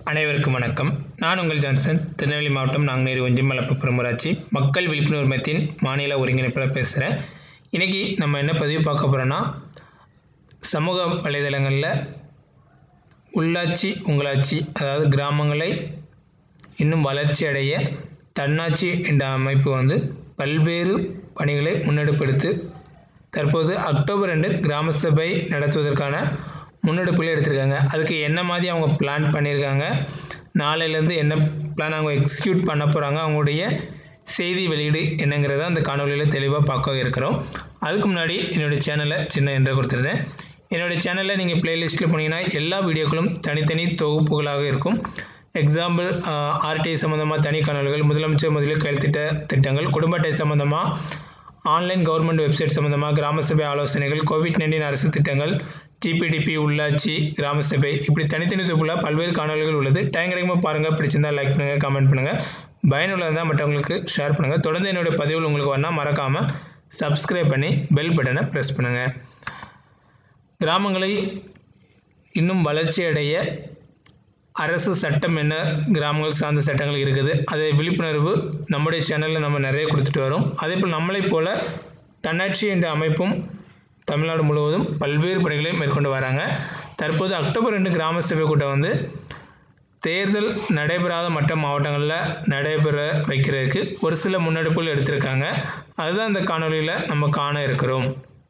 அனைவருக்கும் வணக்கம் நான் உங்கள் ஜான்சன் திருநெல்வேலி மாவட்டம் நாங்குநேரி ஒஞ்சிமலப்பு பெருமராட்சி மக்கள் விழிப்புணர்வு மையத்தின் மாநில ஒருங்கிணைப்பில் பேசுகிறேன் இன்றைக்கி நம்ம என்ன பதிவு பார்க்க போகிறோன்னா சமூக வலைதளங்களில் உள்ளாட்சி உங்களாட்சி அதாவது கிராமங்களை இன்னும் வளர்ச்சி அடைய தன்னாட்சி என்ற அமைப்பு வந்து பல்வேறு பணிகளை முன்னெடுப்பெடுத்து தற்போது அக்டோபர் ரெண்டு கிராம சபை நடத்துவதற்கான முன்னெடுப்புகளை எடுத்திருக்காங்க அதுக்கு என்ன மாதிரி அவங்க பிளான் பண்ணியிருக்காங்க நாளையிலேருந்து என்ன பிளான் அவங்க எக்ஸிக்யூட் பண்ண போகிறாங்க அவங்களுடைய செய்தி வெளியீடு என்னங்கிறத அந்த காணொலியில் தெளிவாக பார்க்க இருக்கிறோம் அதுக்கு முன்னாடி என்னுடைய சேனலை சின்ன என்று கொடுத்துருந்தேன் என்னுடைய சேனலில் நீங்கள் பிளேலிஸ்ட்டில் போனீங்கன்னா எல்லா வீடியோக்களும் தனித்தனி தொகுப்புகளாக இருக்கும் எக்ஸாம்பிள் ஆர்டிஐ சம்மந்தமாக தனி காணொலிகள் முதலமைச்சர் முதலில் கையெழுத்திட்ட திட்டங்கள் குடும்ப அட்டை சம்மந்தமாக ஆன்லைன் கவர்மெண்ட் வெப்சைட் சம்மந்தமாக கிராம சபை ஆலோசனைகள் கோவிட் நைன்டீன் அரசு திட்டங்கள் டிபிடிபி உள்ளாட்சி கிராம சபை இப்படி தனித்தனி தொகுப்பில் பல்வேறு காணொலிகள் உள்ளது டைம் கிடைக்கும்போது பாருங்கள் பிடிச்சிருந்தா லைக் பண்ணுங்கள் கமெண்ட் பண்ணுங்கள் பயனுள்ளதாக மற்றவங்களுக்கு ஷேர் பண்ணுங்கள் தொடர்ந்து என்னுடைய பதிவுகள் உங்களுக்கு வரணும் மறக்காமல் சப்ஸ்கிரைப் பண்ணி பெல் பட்டனை ப்ரெஸ் பண்ணுங்கள் கிராமங்களை இன்னும் வளர்ச்சி அடைய அரசு சட்டம் என்ன கிராமங்கள் சார்ந்த சட்டங்கள் இருக்குது அதை விழிப்புணர்வு நம்முடைய சேனலில் நம்ம நிறைய கொடுத்துட்டு வரோம் அதே போல் நம்மளைப் போல தன்னாட்சி என்ற அமைப்பும் தமிழ்நாடு முழுவதும் பல்வேறு பணிகளை மேற்கொண்டு வராங்க தற்போது அக்டோபர் ரெண்டு கிராம சபை கூட்டம் வந்து தேர்தல் நடைபெறாத மற்ற மாவட்டங்களில் நடைபெற வைக்கிறதுக்கு ஒரு சில முன்னெடுப்புகள் எடுத்திருக்காங்க அதுதான் இந்த காணொலியில் நம்ம காண இருக்கிறோம்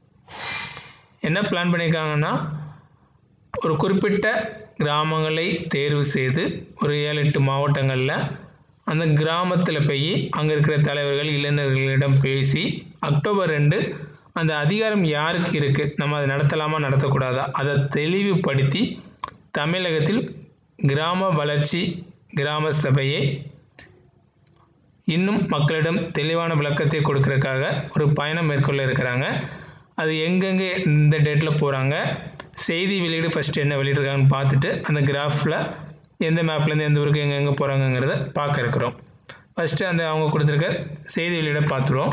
என்ன பிளான் பண்ணியிருக்காங்கன்னா ஒரு குறிப்பிட்ட கிராமங்களை தேர்வு செய்து ஒரு ஏழு எட்டு மாவட்டங்களில் அந்த கிராமத்தில் போய் அங்கே இருக்கிற தலைவர்கள் இளைஞர்களிடம் பேசி அக்டோபர் ரெண்டு அந்த அதிகாரம் யாருக்கு இருக்குது நம்ம அதை நடத்தலாமா நடத்தக்கூடாதா அதை தெளிவுபடுத்தி தமிழகத்தில் கிராம வளர்ச்சி கிராம சபையை இன்னும் மக்களிடம் தெளிவான விளக்கத்தை கொடுக்கறதுக்காக ஒரு பயணம் மேற்கொள்ள இருக்கிறாங்க அது எங்கெங்கே இந்த டேட்டில் போகிறாங்க செய்தி வெளியீடு ஃபஸ்ட்டு என்ன வெளியிட்ருக்காங்கன்னு பார்த்துட்டு அந்த கிராஃபில் எந்த மேப்லேருந்து எந்த ஊருக்கு எங்கெங்கே போகிறாங்கங்கிறத பார்க்க இருக்கிறோம் ஃபஸ்ட்டு அந்த அவங்க கொடுத்துருக்க செய்தி வெளியீடை பார்த்துருவோம்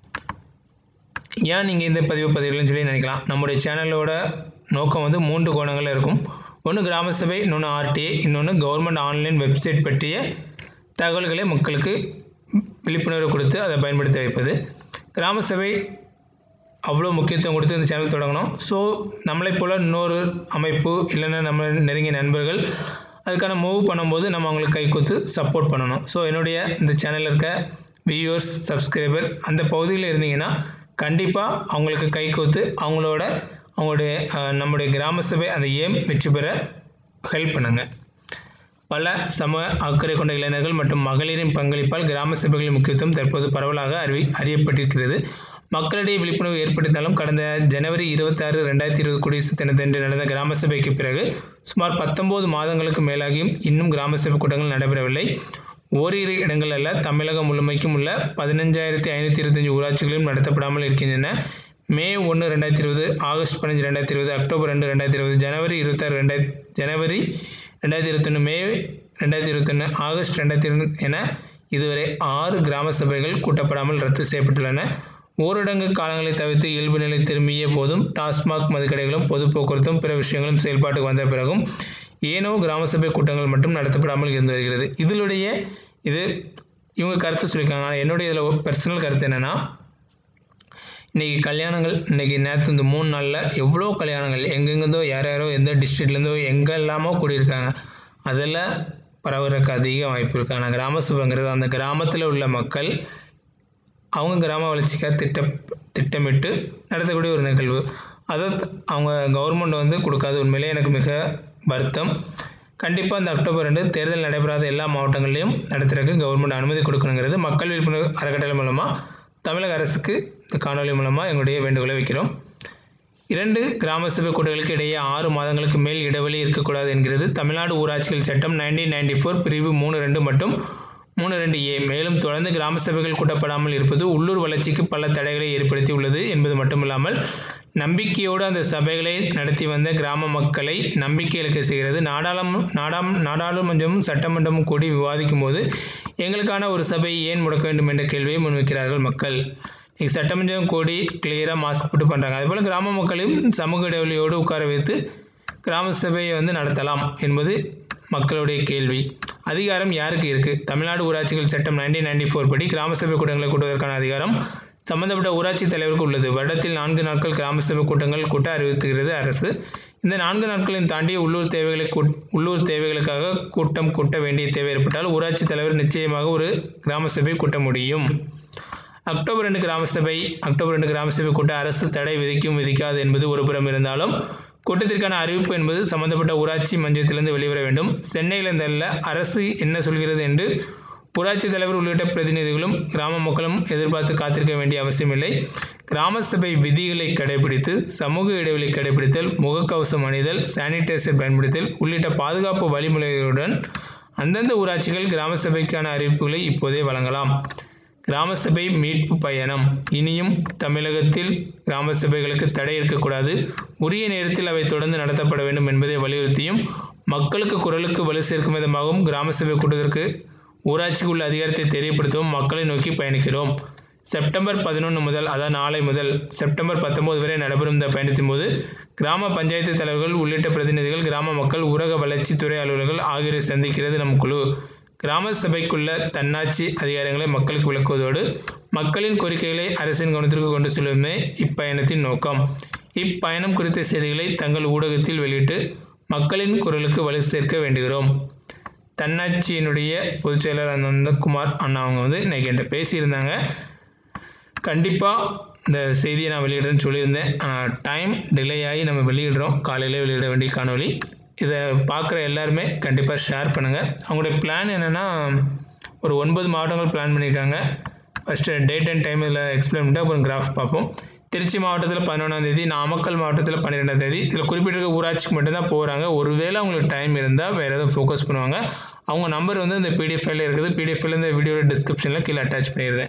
ஏன் நீங்கள் இந்த பதிவு பதிவுகள்னு சொல்லி நினைக்கலாம் நம்முடைய சேனலோட நோக்கம் வந்து மூன்று கோணங்கள் இருக்கும் ஒன்று கிராம சபை இன்னொன்று ஆர்டிஏ இன்னொன்று கவர்மெண்ட் ஆன்லைன் வெப்சைட் பற்றிய தகவல்களை மக்களுக்கு விழிப்புணர்வு கொடுத்து அதை பயன்படுத்த வைப்பது கிராம சபை அவ்வளோ முக்கியத்துவம் கொடுத்து இந்த சேனல் தொடங்கணும் ஸோ நம்மளைப் போல் இன்னொரு அமைப்பு இல்லைன்னா நம்ம நெருங்கிய நண்பர்கள் அதுக்கான மூவ் பண்ணும்போது நம்ம அவங்களுக்கு கை கொடுத்து சப்போர்ட் பண்ணணும் ஸோ என்னுடைய இந்த சேனலில் இருக்க வியூவர்ஸ் சப்ஸ்கிரைபர் அந்த பகுதியில் இருந்தீங்கன்னா கண்டிப்பாக அவங்களுக்கு கை கொடுத்து அவங்களோட அவங்களுடைய நம்முடைய கிராம சபை அந்த ஏம் வெற்றி பெற ஹெல்ப் பண்ணுங்கள் பல சம அக்கறை கொண்ட இளைஞர்கள் மற்றும் மகளிரின் பங்களிப்பால் கிராம சபைகளின் முக்கியத்துவம் தற்போது பரவலாக அறிவி அறியப்பட்டிருக்கிறது மக்களிடையே விழிப்புணர்வு ஏற்படுத்தினாலும் கடந்த ஜனவரி இருபத்தாறு ரெண்டாயிரத்தி இருபது குடியரசு தினத்தன்று நடந்த கிராம சபைக்கு பிறகு சுமார் பத்தொன்பது மாதங்களுக்கு மேலாகியும் இன்னும் கிராம சபை கூட்டங்கள் நடைபெறவில்லை ஓரிரு இடங்கள் அல்ல தமிழகம் முழுமைக்கும் உள்ள பதினஞ்சாயிரத்தி ஐநூற்றி இருபத்தஞ்சி ஊராட்சிகளிலும் நடத்தப்படாமல் இருக்கின்றன மே ஒன்று ரெண்டாயிரத்தி இருபது ஆகஸ்ட் பதினஞ்சு ரெண்டாயிரத்தி இருபது அக்டோபர் ரெண்டு ரெண்டாயிரத்தி இருபது ஜனவரி இருபத்தாறு ரெண்டாயிரத்தி ஜனவரி ரெண்டாயிரத்தி இருபத்தொன்று மே ரெண்டாயிரத்தி இருபத்தொன்று ஆகஸ்ட் ரெண்டாயிரத்தி இருபது என இதுவரை ஆறு கிராம சபைகள் கூட்டப்படாமல் ரத்து செய்யப்பட்டுள்ளன ஊரடங்கு காலங்களை தவிர்த்து இயல்பு நிலை திரும்பிய போதும் டாஸ்மாக் மதுக்கடைகளும் பொது போக்குவரத்தும் பிற விஷயங்களும் செயல்பாட்டுக்கு வந்த பிறகும் ஏனோ கிராம சபை கூட்டங்கள் மட்டும் நடத்தப்படாமல் இருந்து வருகிறது இதிலுடைய இது இவங்க கருத்து சொல்லியிருக்காங்க ஆனால் என்னுடைய இதில் பர்சனல் கருத்து என்னென்னா இன்றைக்கி கல்யாணங்கள் இன்றைக்கி நேற்று இந்த மூணு நாளில் எவ்வளோ கல்யாணங்கள் எங்கெங்கேருந்தோ யார் யாரோ எந்த டிஸ்ட்ரிக்ட்லேருந்தோ எங்கெல்லாமோ கூடியிருக்காங்க அதில் பரவுறதுக்கு அதிக வாய்ப்பு இருக்குது ஆனால் கிராம சபைங்கிறது அந்த கிராமத்தில் உள்ள மக்கள் அவங்க கிராம வளர்ச்சிக்காக திட்ட திட்டமிட்டு நடத்தக்கூடிய ஒரு நிகழ்வு அதை அவங்க கவர்மெண்ட் வந்து கொடுக்காது உண்மையிலே எனக்கு மிக வருத்தம் கண்டிப்பாக இந்த அக்டோபர் ரெண்டு தேர்தல் நடைபெறாத எல்லா மாவட்டங்கள்லையும் நடத்துறதுக்கு கவர்மெண்ட் அனுமதி கொடுக்கணுங்கிறது மக்கள் விழிப்புணர்வு அறக்கட்டளை மூலமாக தமிழக அரசுக்கு இந்த காணொலி மூலமாக எங்களுடைய வேண்டுகோளை வைக்கிறோம் இரண்டு கிராம சபை கூட்டங்களுக்கு இடையே ஆறு மாதங்களுக்கு மேல் இடைவெளி இருக்கக்கூடாது என்கிறது தமிழ்நாடு ஊராட்சிகள் சட்டம் நைன்டீன் நைன்டி ஃபோர் பிரிவு மூணு ரெண்டு மற்றும் மூணு ரெண்டு ஏ மேலும் தொடர்ந்து கிராம சபைகள் கூட்டப்படாமல் இருப்பது உள்ளூர் வளர்ச்சிக்கு பல தடைகளை ஏற்படுத்தி உள்ளது என்பது மட்டுமில்லாமல் நம்பிக்கையோடு அந்த சபைகளை நடத்தி வந்த கிராம மக்களை நம்பிக்கை இழக்க செய்கிறது நாடாளும் நாடாம் நாடாளுமன்றமும் சட்டமன்றமும் கூடி விவாதிக்கும் போது எங்களுக்கான ஒரு சபை ஏன் முடக்க வேண்டும் என்ற கேள்வியை முன்வைக்கிறார்கள் மக்கள் இங்கே சட்டமன்றம் கூடி கிளியராக மாஸ்க் போட்டு பண்ணுறாங்க அதேபோல் கிராம மக்களையும் சமூக இடைவெளியோடு உட்கார வைத்து கிராம சபையை வந்து நடத்தலாம் என்பது மக்களுடைய கேள்வி அதிகாரம் யாருக்கு இருக்குது தமிழ்நாடு ஊராட்சிகள் சட்டம் நைன்டீன் நைன்டி ஃபோர் படி கிராம சபை கூட்டங்களை கூட்டுவதற்கான அதிகாரம் சம்பந்தப்பட்ட ஊராட்சி தலைவருக்கு உள்ளது வருடத்தில் நான்கு நாட்கள் கிராம சபை கூட்டங்கள் கூட்ட அறிவித்துகிறது அரசு இந்த நான்கு நாட்களையும் தாண்டி உள்ளூர் தேவைகளை கூட்- உள்ளூர் தேவைகளுக்காக கூட்டம் கூட்ட வேண்டிய தேவை ஏற்பட்டால் ஊராட்சி தலைவர் நிச்சயமாக ஒரு கிராம சபை கூட்ட முடியும் அக்டோபர் ரெண்டு கிராம சபை அக்டோபர் ரெண்டு கிராம சபை கூட்ட அரசு தடை விதிக்கும் விதிக்காது என்பது ஒரு புறம் இருந்தாலும் கூட்டத்திற்கான அறிவிப்பு என்பது சம்பந்தப்பட்ட ஊராட்சி மன்றத்திலிருந்து வெளிவர வேண்டும் சென்னையிலிருந்து அல்ல அரசு என்ன சொல்கிறது என்று ஊராட்சி தலைவர் உள்ளிட்ட பிரதிநிதிகளும் கிராம மக்களும் எதிர்பார்த்து காத்திருக்க வேண்டிய அவசியமில்லை கிராம சபை விதிகளை கடைபிடித்து சமூக இடைவெளி கடைபிடித்தல் முகக்கவசம் அணிதல் சானிடைசர் பயன்படுத்தல் உள்ளிட்ட பாதுகாப்பு வழிமுறைகளுடன் அந்தந்த ஊராட்சிகள் கிராம சபைக்கான அறிவிப்புகளை இப்போதே வழங்கலாம் கிராம சபை மீட்பு பயணம் இனியும் தமிழகத்தில் கிராம சபைகளுக்கு தடை இருக்கக்கூடாது உரிய நேரத்தில் அவை தொடர்ந்து நடத்தப்பட வேண்டும் என்பதை வலியுறுத்தியும் மக்களுக்கு குரலுக்கு வலு சேர்க்கும் விதமாகவும் கிராம சபை கூட்டத்திற்கு ஊராட்சிக்கு உள்ள அதிகாரத்தை தெரியப்படுத்தவும் மக்களை நோக்கி பயணிக்கிறோம் செப்டம்பர் பதினொன்று முதல் அதாவது நாளை முதல் செப்டம்பர் பத்தொன்பது வரை நடைபெறும் இந்த பயணத்தின் போது கிராம பஞ்சாயத்து தலைவர்கள் உள்ளிட்ட பிரதிநிதிகள் கிராம மக்கள் ஊரக வளர்ச்சித்துறை அலுவலர்கள் ஆகியோரை சந்திக்கிறது நம் குழு கிராம சபைக்குள்ள தன்னாட்சி அதிகாரங்களை மக்களுக்கு விளக்குவதோடு மக்களின் கோரிக்கைகளை அரசின் கவனத்திற்கு கொண்டு செல்வதுமே இப்பயணத்தின் நோக்கம் இப்பயணம் குறித்த செய்திகளை தங்கள் ஊடகத்தில் வெளியிட்டு மக்களின் குரலுக்கு வலு சேர்க்க வேண்டுகிறோம் தன்னாட்சியினுடைய பொதுச் செயலாளர் நந்தகுமார் அண்ணா அவங்க வந்து இன்னைக்கு என்கிட்ட பேசியிருந்தாங்க கண்டிப்பாக இந்த செய்தியை நான் வெளியிடுறேன்னு சொல்லியிருந்தேன் ஆனால் டைம் டிலே ஆகி நம்ம வெளியிடுறோம் காலையிலே வெளியிட வேண்டிய காணொளி இதை பார்க்குற எல்லாருமே கண்டிப்பாக ஷேர் பண்ணுங்கள் அவங்களுடைய பிளான் என்னென்னா ஒரு ஒன்பது மாவட்டங்கள் பிளான் பண்ணியிருக்காங்க ஃபஸ்ட்டு டேட் அண்ட் டைம் இதில் எக்ஸ்பிளைன் பண்ணிட்டு அப்புறம் கிராஃப் பார்ப்போம் திருச்சி மாவட்டத்தில் பதினொன்றாம் தேதி நாமக்கல் மாவட்டத்தில் பன்னிரெண்டாம் தேதி இதில் குறிப்பிட்டிருக்க ஊராட்சிக்கு மட்டும்தான் போகிறாங்க ஒருவேளை அவங்களுக்கு டைம் இருந்தால் வேறு எதாவது ஃபோக்கஸ் பண்ணுவாங்க அவங்க நம்பர் வந்து இந்த பிடிஎஃப் ஃபைலில் இருக்குது பிடிஎஃப் ஃபைல் இந்த வீடியோட டிஸ்கிரிப்ஷனில் கீழே அட்டாச் பண்ணியிருந்தேன்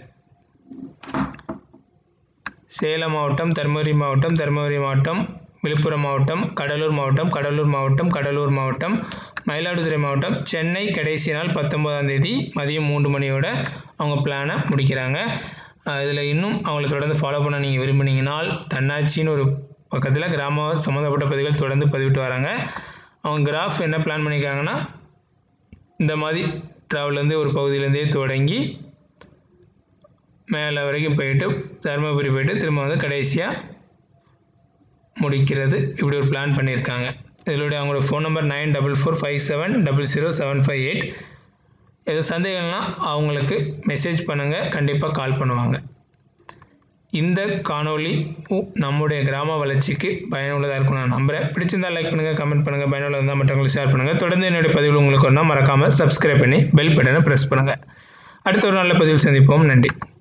சேலம் மாவட்டம் தருமபுரி மாவட்டம் தருமபுரி மாவட்டம் விழுப்புரம் மாவட்டம் கடலூர் மாவட்டம் கடலூர் மாவட்டம் கடலூர் மாவட்டம் மயிலாடுதுறை மாவட்டம் சென்னை கடைசி நாள் பத்தொம்போதாம் தேதி மதியம் மூன்று மணியோட அவங்க பிளானை முடிக்கிறாங்க இதில் இன்னும் அவங்கள தொடர்ந்து ஃபாலோ பண்ண நீங்கள் விரும்புனீங்கனால் தன்னாட்சின்னு ஒரு பக்கத்தில் கிராம சம்மந்தப்பட்ட பதிவுகள் தொடர்ந்து பதிவிட்டு வராங்க அவங்க கிராஃப் என்ன பிளான் பண்ணியிருக்காங்கன்னா இந்த மாதிரி ட்ராவல்லேருந்து ஒரு பகுதியிலேருந்தே தொடங்கி மேலே வரைக்கும் போயிட்டு தருமபுரி போயிட்டு திரும்ப வந்து கடைசியாக முடிக்கிறது இப்படி ஒரு பிளான் பண்ணியிருக்காங்க இதனுடைய அவங்களோட phone number nine double four five seven double zero seven five eight எதுவும் சந்தேகம்னா அவங்களுக்கு மெசேஜ் பண்ணுங்கள் கண்டிப்பாக கால் பண்ணுவாங்க இந்த காணொளி உ- நம்முடைய கிராம வளர்ச்சிக்கு பயனுள்ளதாக இருக்கும் நான் நம்புகிறேன் பிடிச்சிருந்தா லைக் பண்ணுங்கள் கமெண்ட் பண்ணுங்கள் பயனுள்ளதாக இருந்தால் மற்றவங்களுக்கு ஷேர் பண்ணுங்கள் தொடர்ந்து என்னுடைய பதிவில் உங்களுக்கு ஒன்றா மறக்காமல் சப்ஸ்கிரைப் பண்ணி பெல் பட்டனை ப்ரெஸ் பண்ணுங்கள் அடுத்த ஒரு நல்ல பதிவில் சந்திப்போம் நன்றி